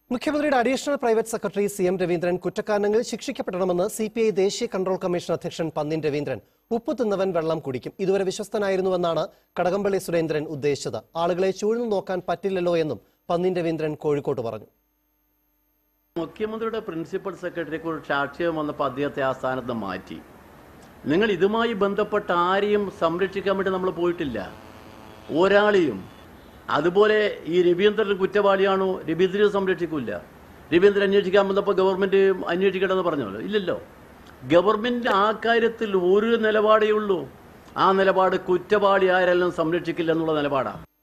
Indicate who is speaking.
Speaker 1: മുഖ്യമന്ത്രിയുടെ additional private secretary C M Raveendran കുറ്റക്കാരനെങ്കിൽ ശിക്ഷിക്കപ്പെടണമെന്ന് സി പി ഐ ദേശീയ കൺട്രോൾ കമ്മീഷൻ അധ്യക്ഷൻ പന്നിൻ രവീന്ദ്രൻ ഉപ്പ് തിന്നവൻ വെള്ളം കുടിക്കും ഇതുവരെ വിശ്വസ്തനായിരുന്നുവെന്നാണ് കടകംപള്ളി സുരേന്ദ്രൻ ഉദ്ദേശിച്ചത് ആളുകളെ ചൂഴ്ന്നു നോക്കാൻ പറ്റില്ലല്ലോ എന്നും പന്നിൻ രവീന്ദ്രൻ കോഴിക്കോട്ട് പറഞ്ഞു
Speaker 2: മുഖ്യമന്ത്രിയുടെ പ്രിൻസിപ്പൽ സെക്രട്ടറിയെ കുറിച്ച് ആക്ഷേപം വന്നപ്പോൾ അദ്ദേഹത്തെ ആ സ്ഥാനത്ത് മാറ്റി നിങ്ങൾ ഇതുമായി ബന്ധപ്പെട്ട ആരെയും സംരക്ഷിക്കാൻ വേണ്ടി നമ്മൾ പോയിട്ടില്ല ഒരാളെയും അതുപോലെ ഈ രവീന്ദ്രൻ കുറ്റവാളിയാണോ രവീന്ദ്രനെ സംരക്ഷിക്കില്ല രവീന്ദ്രൻ അന്വേഷിക്കാൻ വന്നപ്പോൾ ഗവൺമെന്റ് അന്വേഷിക്കണമെന്ന് പറഞ്ഞല്ലോ ഇല്ലല്ലോ ഗവൺമെന്റ് ആ കാര്യത്തിൽ ഒരു നിലപാടേ ഉള്ളൂ ആ നിലപാട് കുറ്റവാളി ആരെല്ലാം സംരക്ഷിക്കില്ല എന്നുള്ള നിലപാടാണ്